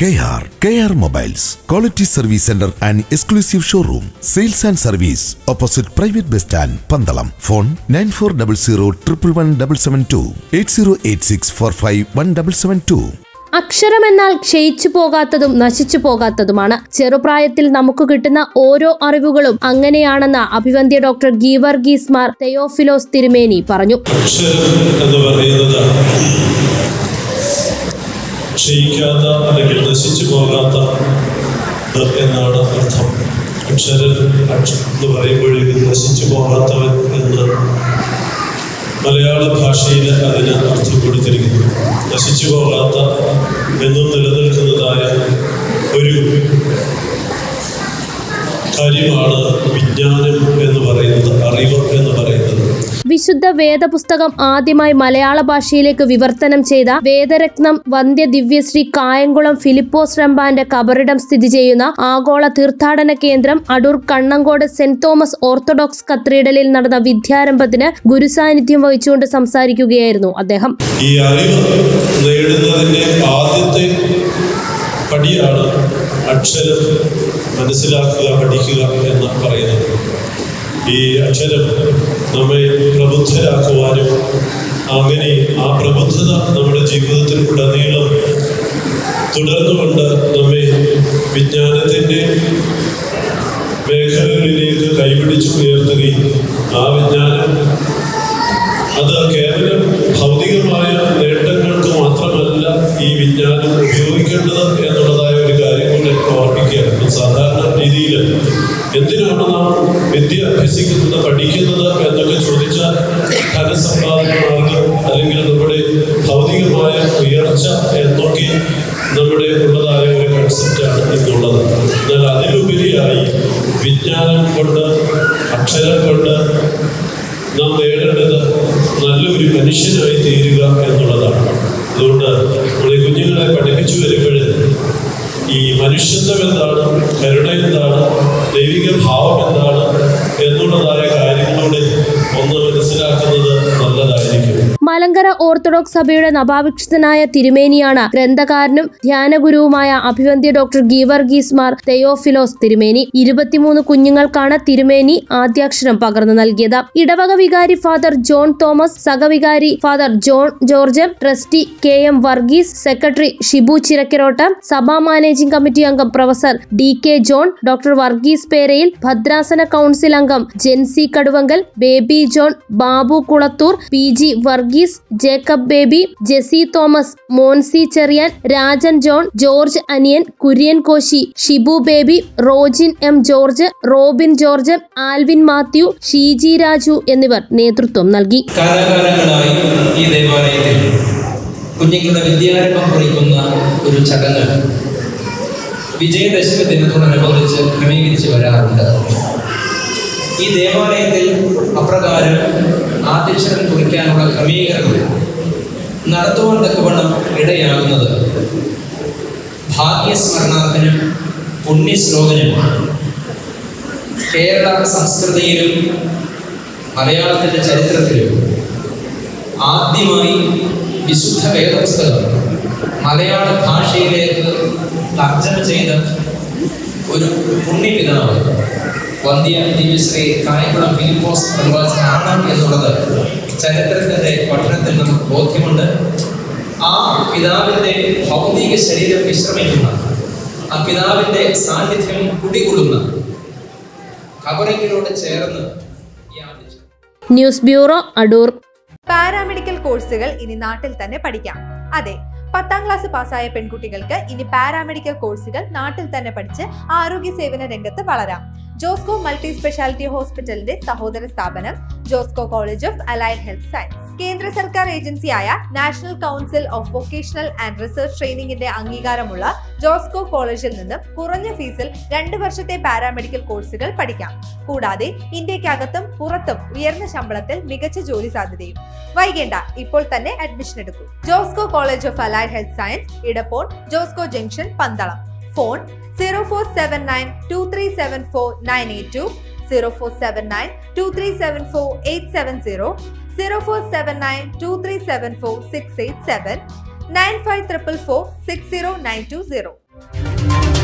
K R K R mobiles quality service centre and exclusive showroom sales and service opposite private bus stand Pandalam phone nine four double zero triple one double seven two eight zero eight six four five one double seven two അക്ഷരമെന്നാൽ ക്ഷയിച്ചു പോകാത്തതും നശിച്ചു പോകാത്തതുമാണ് ചെറുപ്രായത്തിൽ നമുക്ക് കിട്ടുന്ന ഓരോ അറിവുകളും അങ്ങനെയാണെന്ന് അഭിവന്ദ്യ ഡോക്ടർ ഗീവർഗീസ് മാർ തെയോഫിലോസ് തിരുമേനി പറഞ്ഞു അക്ഷരം എന്ന് പറയുന്നത് ക്ഷയിക്കാത്ത അല്ലെങ്കിൽ നശിച്ചു പോകാത്ത എന്നാണ് അർത്ഥം അക്ഷരൻ അക്ഷ എന്ന് പറയുമ്പോഴേക്കും നശിച്ചു പോകാത്തവൻ എന്ന് മലയാള ഭാഷയിൽ അതിന് അർത്ഥം കൊടുത്തിരിക്കുന്നു നശിച്ചു പോകാത്ത എന്നും നിലനിൽക്കുന്നതായ ഒരു കാര്യമാണ് വിജ്ഞാനം എന്ന് പറയുന്നത് അറിവ് എന്ന് പറയുന്നത് വിശുദ്ധ വേദപുസ്തകം ആദ്യമായി മലയാള ഭാഷയിലേക്ക് വിവർത്തനം ചെയ്ത വേദരത്നം വന്ധ്യ ദിവ്യശ്രീ കായംകുളം ഫിലിപ്പോസ് റമ്പാന്റെ കബറിടം സ്ഥിതി ചെയ്യുന്ന ആഗോള തീർത്ഥാടന കേന്ദ്രം Adoor Kannankode saint Thomas Orthodox കത്തീഡ്രലിൽ നടന്ന വിദ്യാരംഭത്തിന് ഗുരുസാന്നിധ്യം വഹിച്ചുകൊണ്ട് സംസാരിക്കുകയായിരുന്നു അദ്ദേഹം ഈ അറിവ് നേടുന്നതിൻ്റെ ആദ്യത്തെ പടിയാണ് അക്ഷരം മനസ്സിലാക്കുക പഠിക്കുക എന്ന് പറയുന്നത് ഈ അക്ഷരം നമ്മെ പ്രബുദ്ധരാക്കുവാനും അങ്ങനെ ആ പ്രബുദ്ധത നമ്മുടെ ജീവിതത്തിൽ ഉടനീളം തുടർന്നുകൊണ്ട് നമ്മെ വിജ്ഞാനത്തിൻ്റെ മേഖലകളിലേക്ക് കൈപിടിച്ച് ഉയർത്തുകയും ആ വിജ്ഞാനം അത് കേവലം ഭൗതികമായ നേട്ടങ്ങൾക്ക് മാത്രമല്ല ഈ വിജ്ഞാനം ഉപയോഗിക്കേണ്ടത് എന്നുള്ളതായ ഒരു കാര്യം കൂടെ ഓർമ്മിക്കുകയാണ് സാധാരണ രീതിയിൽ എന്തിനാണ് നാം വിദ്യ അഭ്യസിക്കുന്നത് പഠിക്കുന്നത് എന്നൊക്കെ ചോദിച്ചാൽ ധനസമ്പാദന മാർഗം അല്ലെങ്കിൽ നമ്മുടെ ഭൗതികമായ ഉയർച്ച എന്നൊക്കെ നമ്മുടെ ഉള്ളതായ ഒരു കൺസെപ്റ്റാണ് ഇന്നുള്ളത് എന്നാൽ അതിലുപരിയായി വിജ്ഞാനം കൊണ്ട് അക്ഷരം കൊണ്ട് നാം നേടേണ്ടത് നല്ലൊരു മനുഷ്യനായി തീരുക എന്നുള്ളതാണ് അതുകൊണ്ട് നമ്മുടെ കുഞ്ഞുങ്ങളെ പഠിപ്പിച്ചു വരുമ്പോൾ ഈ മനുഷ്യത്വം എന്താണ് കരുണ എന്താണ് ദൈവിക ഭാവം എന്താണ് എന്നുള്ളതായ കാര്യങ്ങളോട് ഒന്ന് മനസ്സിലാക്കുന്നത് നല്ലതായിരിക്കും മലങ്കര ഓർത്തഡോക്സ് സഭയുടെ നവാഭിക്ഷിതനായ തിരുമേനിയാണ് ഗ്രന്ഥകാരനും ധ്യാനഗുരുവുമായ അഭിവന്ദ്യ ഡോക്ടർ ഗീവർഗീസ് മാർ തെയോഫിലോസ് തിരുമേനി ഇരുപത്തിമൂന്ന് കുഞ്ഞുങ്ങൾക്കാണ് തിരുമേനി ആദ്യാക്ഷരം പകർന്നു നൽകിയത് ഇടവക വികാരി ഫാദർ ജോൺ തോമസ് സഹവികാരി father John George trustee K M Varghese secretary Shibu Chirakkirottu സഭാ മാനേജിംഗ് കമ്മിറ്റി അംഗം professor D K John doctor Varghese Perayil ഭദ്രാസന കൗൺസിൽ അംഗം Jency Kaduvankal Baby John Babu Kulathoor P G Varghese Jacob Baby Jessy Thomas Moncy Cherian Rajan John George Aniyan Kurian Koshy Shibu Baby Rojin M George Robin George Alvin Mathew Sheeji Raju എന്നിവർ നേതൃത്വം നൽകി കാലാകാലങ്ങളായി ഈ ദേവാലയത്തിൽ കുഞ്ഞുങ്ങളുടെ വിദ്യാരംഭം കുറിക്കുന്ന ഒരു ചടങ്ങ് വിജയദശമി ദിനത്തോടനുബന്ധിച്ച് ക്രമീകരിച്ച് വരാറുണ്ട് ഈ ദേവാലയത്തിൽ അപ്രകാരം ആദ്യക്ഷരം കുറിക്കാനുള്ള ക്രമീകരണം നടത്തുവാൻ തക്കവണ്ണം ഇടയാകുന്നത് ഭാഗ്യസ്മരണാർത്ഥനും പുണ്യശ്ലോകനും കേരള സംസ്കൃതിയിലും മലയാളത്തിൻ്റെ ചരിത്രത്തിലും ആദ്യമായി വിശുദ്ധ വേദപുസ്തകം മലയാള ഭാഷയിലേക്ക് തർജ്ജമ ചെയ്ത ഒരു പുണ്യപിതാവ് വന്ധ്യ ദിവ്യശ്രീ കായംകുളം ഫിലിപ്പോസ് പ്രവാചനാണ് എന്നുള്ളത് ചരിത്രത്തിൻ്റെ പഠനത്തിൽ നമുക്ക് ബോധ്യമുണ്ട് ആ പിതാവിൻ്റെ ഭൗതിക ശരീരം വിശ്രമിക്കുന്ന ആ പിതാവിൻ്റെ സാന്നിധ്യം കുടികൊള്ളുന്ന കബറിങ്ങിനോട് ചേർന്ന് ഈ Adithyam news bureau Adoor paramedical കോഴ്സുകൾ ഇനി നാട്ടിൽ തന്നെ പഠിക്കാം അതെ പത്താം ക്ലാസ് പാസ്സായ പെൺകുട്ടികൾക്ക് ഇനി പാരാമെഡിക്കൽ കോഴ്സുകൾ നാട്ടിൽ തന്നെ പഠിച്ച് ആരോഗ്യ സേവന രംഗത്ത് വളരാം ജോസ്കോ മൾട്ടി സ്പെഷ്യാലിറ്റി ഹോസ്പിറ്റലിന്റെ സഹോദര സ്ഥാപനം Josco college of allied health science കേന്ദ്ര സർക്കാർ ഏജൻസിയായ national council of vocational and research ട്രെയിനിങ്ങിന്റെ അംഗീകാരമുള്ള ജോസ്കോ കോളേജിൽ നിന്നും കുറഞ്ഞ ഫീസിൽ രണ്ട് വർഷത്തെ പാരാമെഡിക്കൽ കോഴ്സുകൾ പഠിക്കാം കൂടാതെ ഇന്ത്യക്കകത്തും പുറത്തും ഉയർന്ന ശമ്പളത്തിൽ മികച്ച ജോലി സാധ്യതയും വൈകേണ്ട ഇപ്പോൾ തന്നെ അഡ്മിഷൻ എടുക്കൂ Josco college of allied health science ഇടപ്പോൾ Josco junction Pandalam phone zero four seven nine two three seven four nine eight two zero four seven nine two three seven four eight seven zero zero four seven nine two three seven four six eight seven nine five triple four six zero nine two zero news